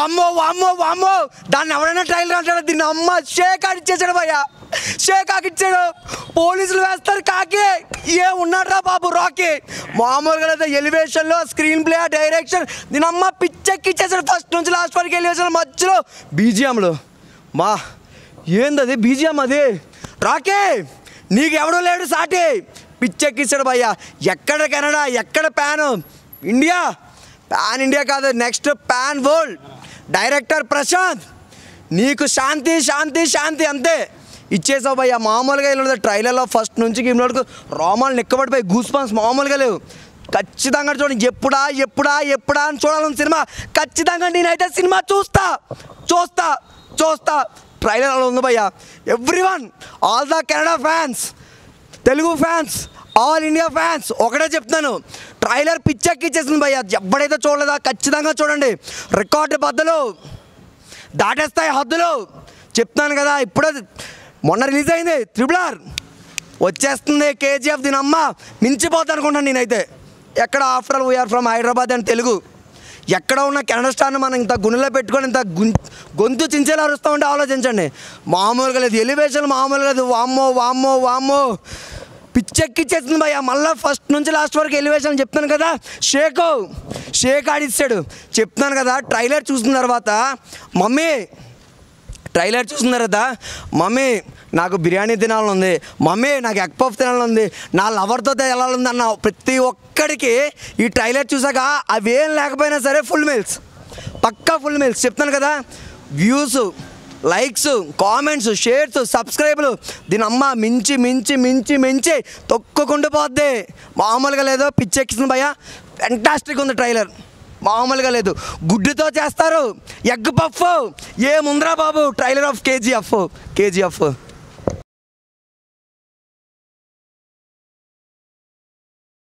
వామ్మో వామ్మో వామ్మో దాన్ని ఎవరైనా ట్రైలర్ అంటాడు దీన్ని అమ్మ షేక్ ఆడిచ్చేసాడు భయ్యా షేక్ ఆకిచ్చాడు పోలీసులు వేస్తారు కాకి ఏ ఉన్నాడ్రా బాబు రాకీ మామూలుగా లేదా ఎలివేషన్లో స్క్రీన్ ప్లే డైరెక్షన్ దీని అమ్మ పిచ్చెక్కిచ్చేసాడు ఫస్ట్ నుంచి లాస్ట్ వరకు ఎలివేషన్ మధ్యలో బీజిఎంలు మా ఏందది బీజిఎం అది రాకే నీకు ఎవడో లేడు సాటి పిచ్చెక్కిచ్చాడు భయ్యా ఎక్కడ కెనడా ఎక్కడ ప్యాన్ ఇండియా పాన్ ఇండియా కాదు next pan world director Prashanth నీకు శాంతి శాంతి శాంతి అంతే ఇచ్చేసావు భయ్యా మామూలుగా ఇలా ట్రైలర్లో ఫస్ట్ నుంచి గేమ్ వరకు రోమాలు నిక్కబడిపోయి గూస్ పంప్స్ మామూలుగా లేవు ఖచ్చితంగా చూడండి ఎప్పుడా ఎప్పుడా ఎప్పుడా అని చూడాలని సినిమా ఖచ్చితంగా నేనైతే సినిమా చూస్తా చూస్తా చూస్తా ట్రైలర్ అలా ఉంది భయ్యా every one all the Canada fans Telugu fans all India fans ఒకటే చెప్తాను ట్రైలర్ పిచ్చెక్కిచ్చేసింది భయ్య ఎవడైతే చూడలేదా ఖచ్చితంగా చూడండి రికార్డు బద్దలు దాటేస్తాయి హద్దులు చెప్తాను కదా ఇప్పుడే మొన్న రిలీజ్ అయింది త్రిబుల్ ఆర్ వచ్చేస్తుంది కేజీఎఫ్ దీని అమ్మ మించిపోతా అనుకుంటాను నేనైతే ఎక్కడ after all we're from Hyderabad and Telugu ఎక్కడ ఉన్న కెనడా స్టార్ని మనం ఇంత గుణిలో పెట్టుకొని ఇంత గుం- గొంతు చించేలా అరుస్తూ ఉంటే ఆలోచించండి మామూలుగా లేదు ఎలివేషన్ మామూలుగా లేదు వామ్మో వామ్మో వామ్మో పిచ్చెక్కిచ్చేస్తుంది భయ్య మళ్ళీ ఫస్ట్ నుంచి లాస్ట్ వరకు ఎలివేషన్ చెప్తాను కదా షేక్ షేక్ ఆడిస్తాడు చెప్తాను కదా ట్రైలర్ చూసిన తర్వాత మమ్మీ ట్రైలర్ చూసిన తర్వాత మమ్మీ నాకు బిర్యానీ తినాలని ఉంది మమ్మీ నాకు ఎగ్ పఫ్ తినాలని ఉంది నా లవర్తో వెళ్ళాలని అన్న ప్రతి ఒక్కడికి ఈ ట్రైలర్ చూసాక అవేం లేకపోయినా సరే ఫుల్ మీల్స్ పక్కా ఫుల్ మీల్స్ చెప్తాను కదా వ్యూస్ లైక్స్ కామెంట్స్ షేర్స్ సబ్స్క్రైబ్లు దీని అమ్మ మించి మించి మించి మించి తొక్కుకుంటూ పోద్ది మామూలుగా లేదో పిచ్చెక్కిస్తుంది భయ్య ఫెంటాస్టిక్ ఉంది ట్రైలర్ మామూలుగా లేదు గుడ్డుతో చేస్తారు ఎగ్ పఫ్ ఏ ముందరా బాబు ట్రైలర్ ఆఫ్ కేజీఎఫ్ కేజీఎఫ్